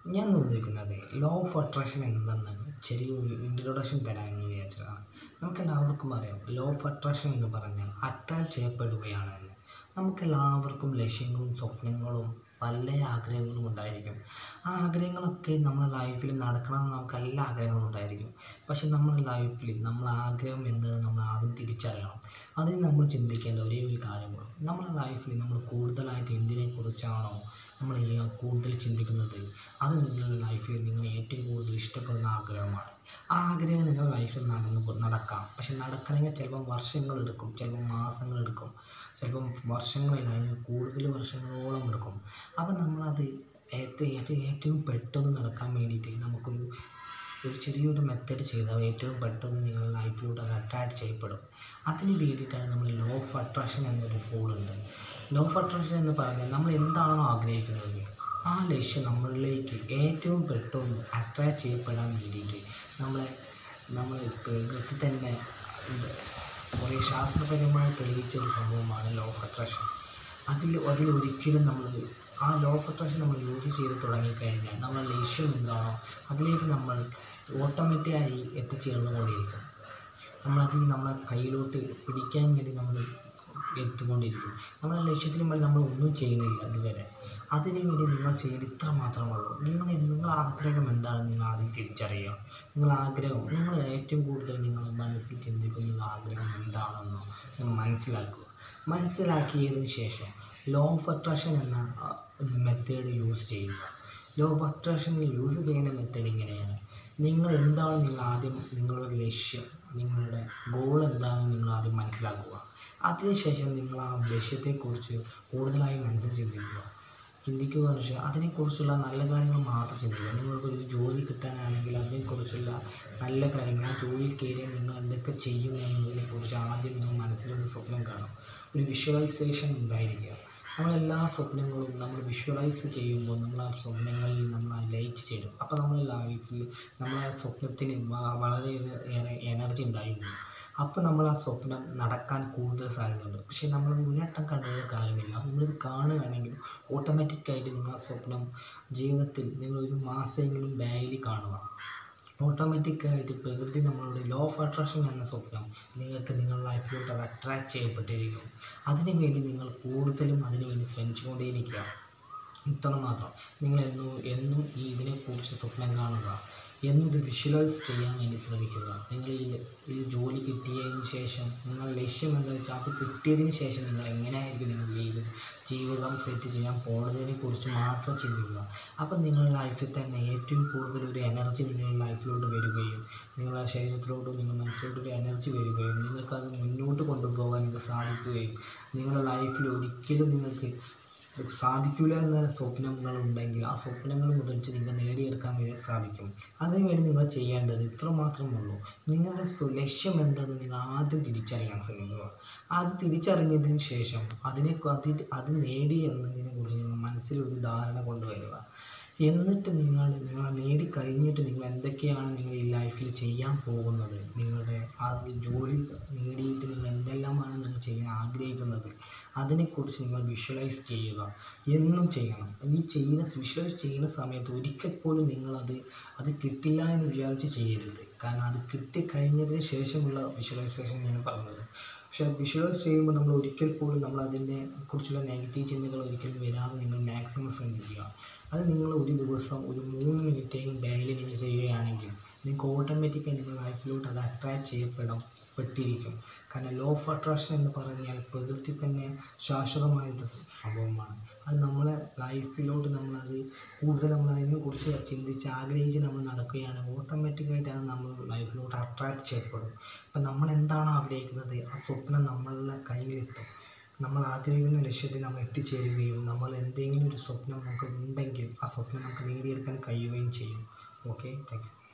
ഞാൻ ഉദ്ദേശിക്കുന്നത് law of attraction എന്തെന്നാണ് ചെറിയൊരു ഇൻട്രൊഡക്ഷൻ തരാമെന്ന് വിചാരിച്ചതാണ് നമുക്കെല്ലാവർക്കും അറിയാം ലോ ഓഫ് അട്രാക്ഷൻ എന്ന് പറഞ്ഞാൽ അട്രാക്ട് ചെയ്യപ്പെടുകയാണ് എന്ന് നമുക്കെല്ലാവർക്കും ലക്ഷ്യങ്ങളും സ്വപ്നങ്ങളും പല ആഗ്രഹങ്ങളും ഉണ്ടായിരിക്കും ആ ആഗ്രഹങ്ങളൊക്കെ നമ്മുടെ ലൈഫിൽ നടക്കണമെന്ന് നമുക്ക് എല്ലാ ആഗ്രഹങ്ങളും ഉണ്ടായിരിക്കും പക്ഷെ നമ്മുടെ ലൈഫിൽ നമ്മൾ ആഗ്രഹം എന്നത് നമ്മൾ ആദ്യം തിരിച്ചറിയണം അതിന് നമ്മൾ ചിന്തിക്കേണ്ട ഒരേ ഒരു കാര്യമുള്ളൂ നമ്മുടെ ലൈഫിൽ നമ്മൾ കൂടുതലായിട്ട് എന്തിനെക്കുറിച്ചാണോ നമ്മൾ ഈ കൂടുതൽ ചിന്തിക്കുന്നത് അത് നിങ്ങളുടെ ലൈഫിൽ നിങ്ങൾ ഏറ്റവും കൂടുതൽ ഇഷ്ടപ്പെടുന്ന ആഗ്രഹമാണ് ആ ആഗ്രഹം നിങ്ങളുടെ ലൈഫിൽ നടന്നു പോ- നടക്കാം പക്ഷെ നടക്കണമെങ്കിൽ ചിലപ്പം വർഷങ്ങളെടുക്കും ചിലപ്പം മാസങ്ങളെടുക്കും ചിലപ്പം വർഷങ്ങളില്ല അതിന് കൂടുതൽ വർഷങ്ങളോളം എടുക്കും അപ്പം നമ്മളത് ഏറ്റവും ഏറ്റവും ഏറ്റവും പെട്ടെന്ന് നടക്കാൻ വേണ്ടിയിട്ട് നമുക്കൊരു ഒരു ചെറിയൊരു മെത്തേഡ് ചെയ്താൽ ഏറ്റവും പെട്ടെന്ന് നിങ്ങളുടെ ലൈഫിലൂടെ അത് അട്രാക്ട് ചെയ്യപ്പെടും അതിന് വേണ്ടിയിട്ടാണ് നമ്മൾ ലോ ഓഫ് അട്രാക്ഷൻ എന്നൊരു ഉണ്ട് ലോ ഓഫ് അട്രാക്ഷൻ എന്ന് പറഞ്ഞാൽ നമ്മൾ എന്താണോ ആഗ്രഹിക്കുന്നത് ആ ലക്ഷ്യം നമ്മളിലേക്ക് ഏറ്റവും പെട്ടെന്ന് അട്രാക്ട് ചെയ്യപ്പെടാൻ വേണ്ടിയിട്ട് നമ്മളെ നമ്മൾ പ്രകൃതി തന്നെ ഉണ്ട്. കുറേ ശാസ്ത്രപരമായി തെളിയിച്ച ഒരു സംഭവമാണ് ലോ ഓഫ് അട്രാക്ഷൻ അതിൽ അതിൽ ഒരിക്കലും നമ്മൾ ആ ലോ ഓഫ് അട്രാക്ഷൻ നമ്മൾ യൂസ് ചെയ്ത് തുടങ്ങിക്കഴിഞ്ഞാൽ നമ്മുടെ ലക്ഷ്യം എന്താണോ അതിലേക്ക് നമ്മൾ ഓട്ടോമാറ്റിക്കായി എത്തിച്ചേർന്നുകൊണ്ടിരിക്കും നമ്മളതിൽ നമ്മളെ കയ്യിലോട്ട് പിടിക്കാൻ വേണ്ടി നമ്മൾ എത്തിക്കൊണ്ടിരിക്കും നമ്മളെ ലക്ഷ്യത്തിന് വേണ്ടി നമ്മൾ ഒന്നും ചെയ്യുന്നില്ല ഇതുവരെ അതിനു വേണ്ടി നിങ്ങൾ ചെയ്യേണ്ട ഇത്ര മാത്രമുള്ളൂ നിങ്ങൾ നിങ്ങൾ ആഗ്രഹം എന്താണ് നിങ്ങൾ ആദ്യം തിരിച്ചറിയുക നിങ്ങൾ ആഗ്രഹം നിങ്ങൾ ഏറ്റവും കൂടുതൽ നിങ്ങൾ മനസ്സിൽ ചിന്തിക്കുന്ന ആഗ്രഹം എന്താണെന്നോ നിങ്ങൾ മനസ്സിലാക്കുക മനസ്സിലാക്കിയതിന് ശേഷം ലോ ഓഫ് അട്രാക്ഷൻ എന്ന മെത്തേഡ് യൂസ് ചെയ്യുക ലോ ഓഫ് അട്രാക്ഷൻ യൂസ് ചെയ്യുന്ന മെത്തേഡ് ഇങ്ങനെയാണ് നിങ്ങൾ എന്താണ് നിങ്ങൾ ആദ്യം നിങ്ങളുടെ ലക്ഷ്യം നിങ്ങളുടെ ഗോൾ എന്താണെന്ന് നിങ്ങൾ ആദ്യം മനസ്സിലാക്കുക അതിനുശേഷം നിങ്ങൾ ആ ലക്ഷ്യത്തെക്കുറിച്ച് കൂടുതലായി മനസ്സിൽ ചിന്തിക്കുക ചിന്തിക്കുക എന്ന് വെച്ചാൽ അതിനെക്കുറിച്ചുള്ള നല്ല കാര്യങ്ങൾ മാത്രം ചിന്തിക്കുക നിങ്ങൾക്കൊരു ജോലി കിട്ടാനാണെങ്കിൽ അതിനെക്കുറിച്ചുള്ള നല്ല കാര്യങ്ങൾ ആ ജോലിയിൽ കയറിയാൽ നിങ്ങൾ എന്തൊക്കെ ചെയ്യും എന്നതിനെക്കുറിച്ച് ആദ്യം നിങ്ങൾ മനസ്സിലൊരു സ്വപ്നം കാണും ഒരു വിഷ്വലൈസേഷൻ ഉണ്ടായിരിക്കുക നമ്മളെല്ലാ സ്വപ്നങ്ങളും നമ്മൾ വിഷ്വലൈസ് ചെയ്യുമ്പോൾ നമ്മൾ ആ സ്വപ്നങ്ങളിൽ നമ്മൾ ആ ലയിച്ച് ചേരും അപ്പോൾ നമ്മുടെ ലൈഫിൽ നമ്മളെ സ്വപ്നത്തിന് വ- വളരെയേറെ എനർജി ഉണ്ടായിരുന്നു അപ്പോൾ നമ്മൾ ആ സ്വപ്നം നടക്കാൻ കൂടുതൽ സാധ്യതയുണ്ട് പക്ഷേ നമ്മൾ മുന്നേറ്റം കണ്ടത് കാര്യമില്ല നമ്മളിത് കാണുകയാണെങ്കിൽ ഓട്ടോമാറ്റിക്കായിട്ട് നിങ്ങൾ ആ സ്വപ്നം ജീവിതത്തിൽ നിങ്ങൾ ഒരു മാസമെങ്കിലും ഡെയിലി കാണുക ഓട്ടോമാറ്റിക്കായിട്ട് പ്രകൃതി നമ്മളോട് ലോ ഓഫ് അട്രാക്ഷൻ എന്ന സ്വപ്നം നിങ്ങൾക്ക് നിങ്ങളുടെ ലൈഫിലോട്ട് അത് അട്രാക്ട് ചെയ്യപ്പെട്ടിരിക്കും അതിനു വേണ്ടി നിങ്ങൾ കൂടുതലും അതിനു വേണ്ടി ശ്രമിച്ചുകൊണ്ടേയിരിക്കുക ഇത്ര മാത്രം നിങ്ങൾ എന്നും എന്നും ഈ ഇതിനെക്കുറിച്ച് സ്വപ്നം കാണുക എന്നത് വിഷ്വലൈസ് ചെയ്യാൻ വേണ്ടി ശ്രമിക്കുക നിങ്ങൾ ഈ ഈ ജോലി കിട്ടിയതിന് ശേഷം നിങ്ങൾ ലക്ഷ്യം എന്താ വെച്ചാൽ അത് കിട്ടിയതിന് ശേഷം നിങ്ങൾ എങ്ങനെയായിരിക്കും നിങ്ങൾ ജീവിതം ജീവിതം സെറ്റ് ചെയ്യാൻ പോകുന്നതിനെ കുറിച്ച് മാത്രം ചിന്തിക്കുക അപ്പം നിങ്ങളുടെ ലൈഫിൽ തന്നെ ഏറ്റവും കൂടുതൽ ഒരു എനർജി നിങ്ങളുടെ ലൈഫിലോട്ട് വരികയും നിങ്ങളുടെ ശരീരത്തിലോട്ട് നിങ്ങളുടെ മനസ്സിലോട്ട് ഒരു എനർജി വരികയും നിങ്ങൾക്കത് മുന്നോട്ട് കൊണ്ടുപോകാൻ ഇത് സാധിക്കുകയും നിങ്ങളുടെ ലൈഫിൽ ഒരിക്കലും നിങ്ങൾക്ക് സാധിക്കില്ല എന്ന സ്വപ്നങ്ങൾ ഉണ്ടെങ്കിൽ ആ സ്വപ്നങ്ങൾ മുതൽച്ച് നിങ്ങൾ നേടിയെടുക്കാൻ വേണ്ടി സാധിക്കും അതിനുവേണ്ടി നിങ്ങൾ ചെയ്യേണ്ടത് ഇത്ര മാത്രമുള്ളൂ നിങ്ങളുടെ സ്വ- ലക്ഷ്യം എന്തെന്ന് നിങ്ങൾ ആദ്യം തിരിച്ചറിയാൻ ശ്രമിക്കുക അത് തിരിച്ചറിഞ്ഞതിന് ശേഷം അതിനെ അതിൽ അത് നേടി എന്നതിനെ കുറിച്ച് നിങ്ങൾ മനസ്സിലൊരു ധാരണ കൊണ്ടുവരിക എന്നിട്ട് നിങ്ങൾ നിങ്ങൾ നേടിക്കഴിഞ്ഞിട്ട് നിങ്ങൾ എന്തൊക്കെയാണ് നിങ്ങൾ ഈ ലൈഫിൽ ചെയ്യാൻ പോകുന്നത് നിങ്ങളുടെ ആ ജോലി നേടിയിട്ട് നിങ്ങൾ എന്തെല്ലാമാണ് നിങ്ങൾ ചെയ്യാൻ ആഗ്രഹിക്കുന്നത് അതിനെക്കുറിച്ച് നിങ്ങൾ വിഷ്വലൈസ് ചെയ്യുക എന്നും ചെയ്യണം ഈ ചെയ്യുന്ന വിഷ്വലൈസ് ചെയ്യുന്ന സമയത്ത് ഒരിക്കൽ പോലും നിങ്ങളത് അത് കിട്ടില്ല എന്ന് വിചാരിച്ച് ചെയ്യരുത് കാരണം അത് കിട്ടിക്കഴിഞ്ഞതിന് ശേഷമുള്ള വിഷ്വലൈസേഷൻ ഞാൻ പറഞ്ഞത് പക്ഷേ വിഷ്വലൈസ് ചെയ്യുമ്പോൾ നമ്മൾ ഒരിക്കൽ പോലും നമ്മൾ അതിനെ കുറിച്ചുള്ള നെഗറ്റീവ് ചിന്തകൾ ഒരിക്കലും വരാതെ നിങ്ങൾ മാക്സിമം ശ്രദ്ധിക്കുക അത് നിങ്ങൾ ഒരു ദിവസം ഒരു മൂന്ന് മിനിറ്റെങ്കിലും ഡെയിലി നിങ്ങൾ ചെയ്യുകയാണെങ്കിൽ നിങ്ങൾക്ക് ഓട്ടോമാറ്റിക്കായി നിങ്ങളുടെ ലൈഫിലോട്ട് അത് അട്രാക്ട് ചെയ്യപ്പെടാം പെട്ടിരിക്കും കാരണം ലോ ഓഫ് അട്രാക്ഷൻ എന്ന് പറഞ്ഞാൽ പ്രകൃതി തന്നെ ശാശ്വതമായൊരു സംഭവമാണ് അത് നമ്മളെ ലൈഫിലോട്ട് നമ്മളത് കൂടുതൽ നമ്മൾ അതിനെക്കുറിച്ച് ചിന്തിച്ച് ആഗ്രഹിച്ച് നമ്മൾ നടക്കുകയാണെങ്കിൽ ഓട്ടോമാറ്റിക്കായിട്ട് അത് നമ്മൾ ലൈഫിലോട്ട് അട്രാക്ട് ചെയ്യപ്പെടും അപ്പം നമ്മൾ എന്താണോ ആഗ്രഹിക്കുന്നത് ആ സ്വപ്നം നമ്മളുടെ കയ്യിലെത്തും നമ്മൾ ആഗ്രഹിക്കുന്ന ലക്ഷ്യത്തിൽ നമ്മൾ എത്തിച്ചേരുകയും നമ്മൾ എന്തെങ്കിലും ഒരു സ്വപ്നം നമുക്ക് ഉണ്ടെങ്കിൽ ആ സ്വപ്നം നമുക്ക് നേടിയെടുക്കാൻ കഴിയുകയും ചെയ്യും ഓക്കെ താങ്ക് യു